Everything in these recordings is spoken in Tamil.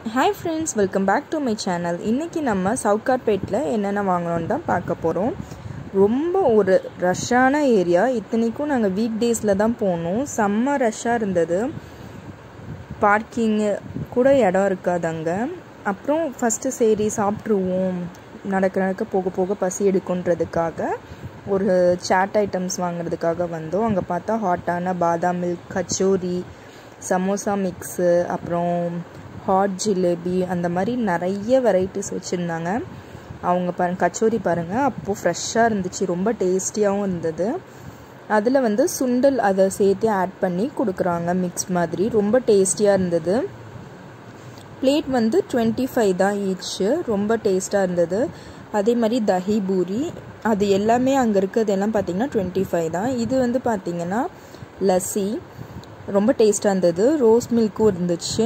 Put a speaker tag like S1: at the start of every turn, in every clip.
S1: hi friends welcome back to my channel இன்றைக்கி நம்ம சவுகார்பேட்டில் என்னென்ன வாங்கணும்னு தான் பார்க்க போகிறோம் ரொம்ப ஒரு ரஷ்ஷான ஏரியா இத்தனைக்கும் நாங்கள் வீக் டேஸில் தான் போனோம் செம்ம ரஷ்ஷாக இருந்தது பார்க்கிங்கு கூட இடம் இருக்காது அங்கே அப்புறம் ஃபஸ்ட்டு சரி சாப்பிட்ருவோம் நடக்க நடக்க போக போக பசி எடுக்குன்றதுக்காக ஒரு சாட் ஐட்டம்ஸ் வாங்குறதுக்காக வந்தோம் அங்கே பார்த்தா ஹாட்டான பாதாம் மில்க் கச்சோரி சமோசா மிக்ஸு அப்புறம் ஹாட் ஜிலேபி அந்த மாதிரி நிறைய வெரைட்டிஸ் வச்சுருந்தாங்க அவங்க பாருங்க கச்சோரி பாருங்கள் அப்போது ஃப்ரெஷ்ஷாக இருந்துச்சு ரொம்ப டேஸ்டியாகவும் இருந்தது அதில் வந்து சுண்டல் அதை சேர்த்து ஆட் பண்ணி கொடுக்குறாங்க மிக்ஸ் மாதிரி ரொம்ப டேஸ்டியாக இருந்தது பிளேட் வந்து டுவெண்ட்டி ஃபைவ் தான் ஈச்சு ரொம்ப டேஸ்ட்டாக இருந்தது அதே மாதிரி தஹி பூரி அது எல்லாமே அங்கே இருக்கிறது எல்லாம் பார்த்திங்கன்னா டுவெண்ட்டி ஃபைவ் தான் இது வந்து பார்த்திங்கன்னா லஸ்ஸி ரொம்ப டேஸ்ட்டாக இருந்தது ரோஸ் மில்க்கும் இருந்துச்சு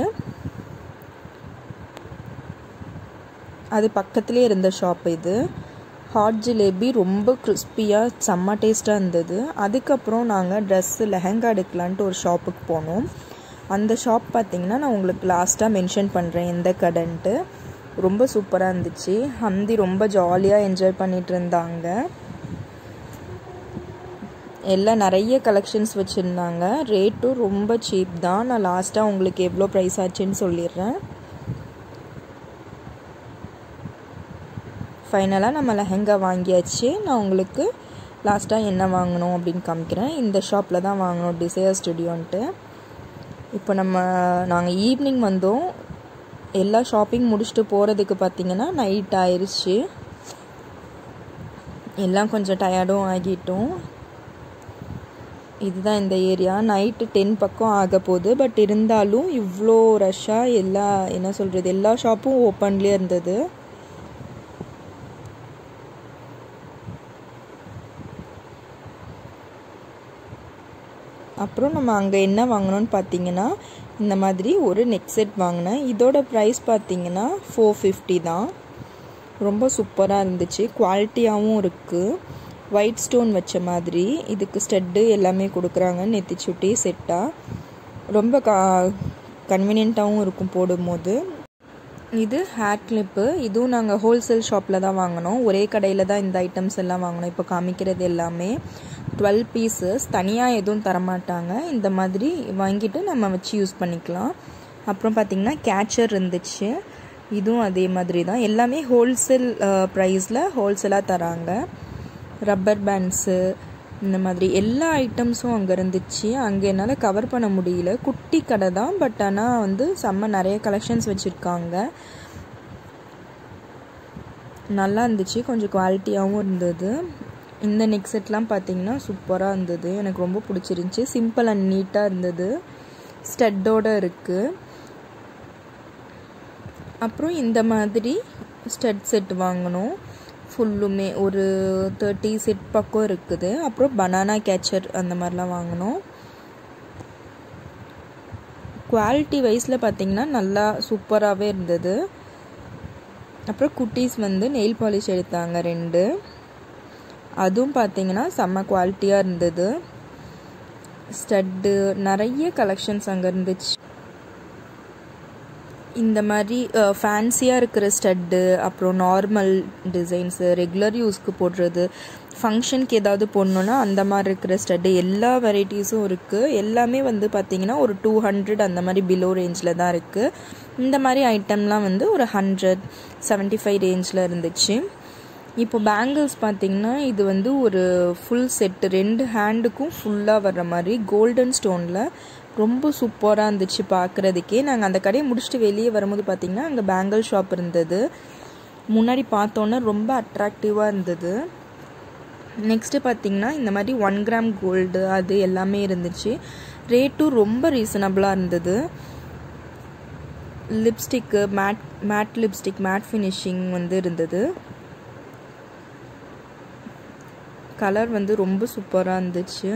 S1: அது பக்கத்துலேயே இருந்த ஷாப் இது ஹாட் ஜிலேபி ரொம்ப கிறிஸ்பியாக செம்ம டேஸ்ட்டாக இருந்தது அதுக்கப்புறம் நாங்கள் ட்ரெஸ்ஸு லெஹங்கா எடுக்கலான்ட்டு ஒரு ஷாப்புக்கு போனோம் அந்த ஷாப் பார்த்திங்கன்னா நான் உங்களுக்கு லாஸ்ட்டாக மென்ஷன் பண்ணுறேன் எந்த கடைன்ட்டு ரொம்ப சூப்பராக இருந்துச்சு ஹந்தி ரொம்ப ஜாலியாக என்ஜாய் பண்ணிகிட்டு இருந்தாங்க எல்லாம் நிறைய கலெக்ஷன்ஸ் வச்சுருந்தாங்க ரேட்டும் ரொம்ப சீப் தான் நான் லாஸ்ட்டாக உங்களுக்கு எவ்வளோ ப்ரைஸ் ஆச்சுன்னு சொல்லிடுறேன் ஃபைனலாக நம்ம லெஹங்கா வாங்கியாச்சு நான் உங்களுக்கு லாஸ்ட்டாக என்ன வாங்கணும் அப்படின்னு காமிக்கிறேன் இந்த ஷாப்பில் தான் வாங்கணும் டிசையர் ஸ்டுடியோன்ட்டு இப்போ நம்ம நாங்கள் ஈவினிங் வந்தோம் எல்லா ஷாப்பிங் முடிச்சுட்டு போகிறதுக்கு பார்த்திங்கன்னா நைட் ஆயிடுச்சு எல்லாம் கொஞ்சம் டயர்டும் ஆகிட்டோம் இதுதான் இந்த ஏரியா நைட்டு டென் பக்கம் ஆக போகுது பட் இருந்தாலும் இவ்வளோ ரஷ்ஷாக எல்லா என்ன சொல்கிறது எல்லா ஷாப்பும் ஓப்பன்லேயே இருந்தது அப்புறம் நம்ம அங்கே என்ன வாங்கினோன்னு பார்த்தீங்கன்னா இந்த மாதிரி ஒரு நெக் செட் வாங்கினேன் இதோட ப்ரைஸ் பார்த்தீங்கன்னா ஃபோர் ஃபிஃப்டி தான் ரொம்ப சூப்பராக இருந்துச்சு குவாலிட்டியாகவும் இருக்குது ஒயிட் ஸ்டோன் வச்ச மாதிரி இதுக்கு ஸ்டெட்டு எல்லாமே கொடுக்குறாங்க நெத்தி சுட்டி செட்டாக ரொம்ப கா கன்வீனியண்ட்டாகவும் இருக்கும் போடும்போது இது ஹேர் கிளிப்பு இதுவும் நாங்கள் ஹோல்சேல் ஷாப்பில் தான் வாங்கினோம் ஒரே கடையில் தான் இந்த ஐட்டம்ஸ் எல்லாம் வாங்கினோம் இப்போ காமிக்கிறது எல்லாமே டுவெல் பீசஸ் தனியாக எதுவும் தரமாட்டாங்க இந்த மாதிரி வாங்கிட்டு நம்ம வச்சு யூஸ் பண்ணிக்கலாம் அப்புறம் பார்த்திங்கன்னா கேச்சர் இருந்துச்சு இதுவும் அதே மாதிரி தான் எல்லாமே ஹோல்சேல் ப்ரைஸில் ஹோல்சேலாக தராங்க ரப்பர் பேண்ட்ஸு இந்த மாதிரி எல்லா ஐட்டம்ஸும் அங்கே இருந்துச்சு அங்கே என்னால் கவர் பண்ண முடியல குட்டி கடை தான் பட் ஆனால் வந்து செம்ம நிறைய கலெக்ஷன்ஸ் வச்சுருக்காங்க நல்லா இருந்துச்சு கொஞ்சம் குவாலிட்டியாகவும் இருந்தது இந்த நெக் செட்லாம் பார்த்தீங்கன்னா சூப்பராக இருந்தது எனக்கு ரொம்ப பிடிச்சிருந்துச்சி சிம்பிள் அண்ட் நீட்டாக இருந்தது ஸ்டட்டோடு இருக்குது அப்புறம் இந்த மாதிரி ஸ்டட் செட் வாங்கினோம் ஃபுல்லுமே ஒரு தேர்ட்டி செட் பக்கம் இருக்குது அப்புறம் பனானா கேச்சர் அந்த மாதிரிலாம் வாங்கினோம் குவாலிட்டி வைஸில் பார்த்திங்கன்னா நல்லா சூப்பராகவே இருந்தது அப்புறம் குட்டீஸ் வந்து நெயில் பாலிஷ் எடுத்தாங்க ரெண்டு அதுவும் பார்த்தீங்கன்னா செம்ம குவாலிட்டியாக இருந்தது ஸ்டட்டு நிறைய கலெக்ஷன்ஸ் அங்கே இருந்துச்சு இந்த மாதிரி ஃபேன்சியாக இருக்கிற ஸ்டட்டு அப்புறம் நார்மல் டிசைன்ஸு ரெகுலர் யூஸ்க்கு போடுறது ஃபங்க்ஷனுக்கு ஏதாவது போடணுன்னா அந்த மாதிரி இருக்கிற ஸ்டட்டு எல்லா வெரைட்டிஸும் இருக்குது எல்லாமே வந்து பார்த்திங்கன்னா ஒரு டூ ஹண்ட்ரட் அந்த மாதிரி பிலோ ரேஞ்சில் தான் இருக்குது இந்த மாதிரி ஐட்டம்லாம் வந்து ஒரு ஹண்ட்ரட் செவன்ட்டி ஃபைவ் ரேஞ்சில் இருந்துச்சு இப்போ பேங்கிள்ஸ் பார்த்திங்கன்னா இது வந்து ஒரு ஃபுல் செட்டு ரெண்டு ஹேண்டுக்கும் ஃபுல்லாக வர்ற மாதிரி கோல்டன் ஸ்டோனில் ரொம்ப சூப்பராக இருந்துச்சு பார்க்குறதுக்கே நாங்கள் அந்த கடையை முடிச்சுட்டு வெளியே வரும்போது பார்த்திங்கன்னா அங்கே பேங்கிள் ஷாப் இருந்தது முன்னாடி பார்த்தோன்னே ரொம்ப அட்ராக்டிவாக இருந்தது நெக்ஸ்ட்டு பார்த்திங்கன்னா இந்த மாதிரி ஒன் கிராம் கோல்டு அது எல்லாமே இருந்துச்சு ரேட்டும் ரொம்ப ரீசனபிளாக இருந்தது lipstick matte matte lipstick matte finishing வந்து இருந்தது கலர் வந்து ரொம்ப சூப்பராக இருந்துச்சு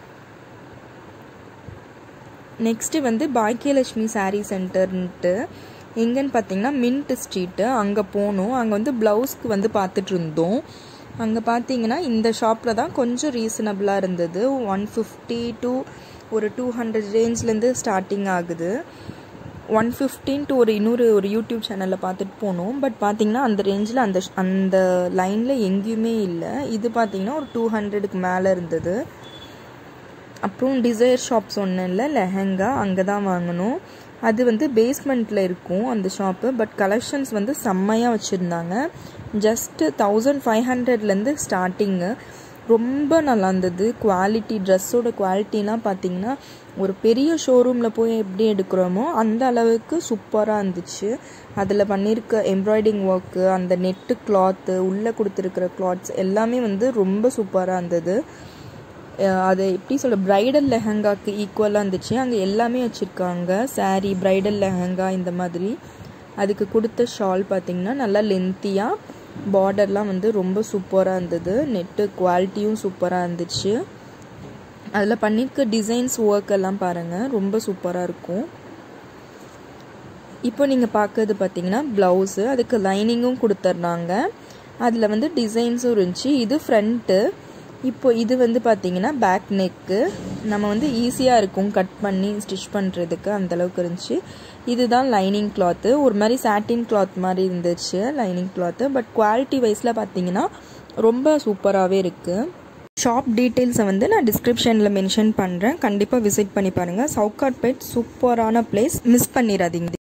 S1: நெக்ஸ்ட்டு வந்து பாக்கியலட்சுமி சாரீ சென்டர்ன்ட்டு எங்கன்னு பார்த்தீங்கன்னா மின்ட் ஸ்ட்ரீட்டு அங்கே போனோம் அங்கே வந்து ப்ளவுஸ்க்கு வந்து பார்த்துட்டு இருந்தோம் அங்கே பார்த்தீங்கன்னா இந்த ஷாப்பில் தான் கொஞ்சம் ரீசனபிளாக இருந்தது ஒன் ஃபிஃப்டி டு ஒரு டூ ஹண்ட்ரட் ரேஞ்ச்லேருந்து ஸ்டார்டிங் ஆகுது ஒன் ஃபிஃப்டின்ட்டு ஒரு இன்னொரு ஒரு யூடியூப் சேனலில் பார்த்துட்டு போனோம் பட் பார்த்தீங்கன்னா அந்த ரேஞ்சில் அந்த அந்த லைனில் எங்கேயுமே இல்லை இது பார்த்தீங்கன்னா ஒரு டூ ஹண்ட்ரடுக்கு மேலே இருந்தது அப்புறம் டிசைர் ஷாப் சொன்னேன்ல லெஹங்கா அங்கே தான் வாங்கணும் அது வந்து பேஸ்மெண்ட்டில் இருக்கும் அந்த ஷாப்பு பட் கலெக்ஷன்ஸ் வந்து செம்மையாக வச்சுருந்தாங்க ஜஸ்ட்டு தௌசண்ட் ஃபைவ் ஹண்ட்ரட்லேருந்து ஸ்டார்டிங்கு ரொம்ப நல்லா இருந்தது குவாலிட்டி ட்ரெஸ்ஸோட குவாலிட்டிலாம் பார்த்தீங்கன்னா ஒரு பெரிய ஷோரூமில் போய் எப்படி எடுக்கிறோமோ அந்த அளவுக்கு சூப்பராக இருந்துச்சு அதில் பண்ணியிருக்க எம்ப்ராய்டிங் ஒர்க்கு அந்த நெட்டு கிளாத்து உள்ளே கொடுத்துருக்கிற கிளாத்ஸ் எல்லாமே வந்து ரொம்ப சூப்பராக இருந்தது அது எப்படி சொல்ல ப்ரைடல் லெஹங்காக்கு ஈக்குவலாக இருந்துச்சு அங்கே எல்லாமே வச்சுருக்காங்க சாரீ ப்ரைடல் லெஹங்கா இந்த மாதிரி அதுக்கு கொடுத்த ஷால் பார்த்திங்கன்னா நல்லா லென்த்தியாக பார்டர்லாம் வந்து ரொம்ப சூப்பராக இருந்தது நெட்டு குவாலிட்டியும் சூப்பராக இருந்துச்சு அதில் பண்ணியிருக்க டிசைன்ஸ் ஒர்க் எல்லாம் பாருங்கள் ரொம்ப சூப்பராக இருக்கும் இப்போ நீங்கள் பார்க்கறது பார்த்தீங்கன்னா ப்ளவுஸு அதுக்கு லைனிங்கும் கொடுத்துட்றாங்க அதில் வந்து டிசைன்ஸும் இருந்துச்சு இது ஃப்ரண்ட்டு இப்போ இது வந்து பார்த்தீங்கன்னா பேக் நெக்கு நம்ம வந்து ஈஸியாக இருக்கும் கட் பண்ணி ஸ்டிச் பண்ணுறதுக்கு அந்தளவுக்கு இருந்துச்சு இதுதான் லைனிங் கிளாத்து ஒரு மாதிரி சாட்டின் கிளாத் மாதிரி இருந்துச்சு லைனிங் கிளாத்து பட் குவாலிட்டி வைஸில் பார்த்தீங்கன்னா ரொம்ப சூப்பராகவே இருக்குது ஷாப் டீட்டெயில்ஸை வந்து நான் டிஸ்கிரிப்ஷனில் மென்ஷன் பண்ணுறேன் கண்டிப்பாக விசிட் பண்ணி பாருங்கள் சவுகாட்பேட் சூப்பரான பிளேஸ் மிஸ் பண்ணிடாதீங்க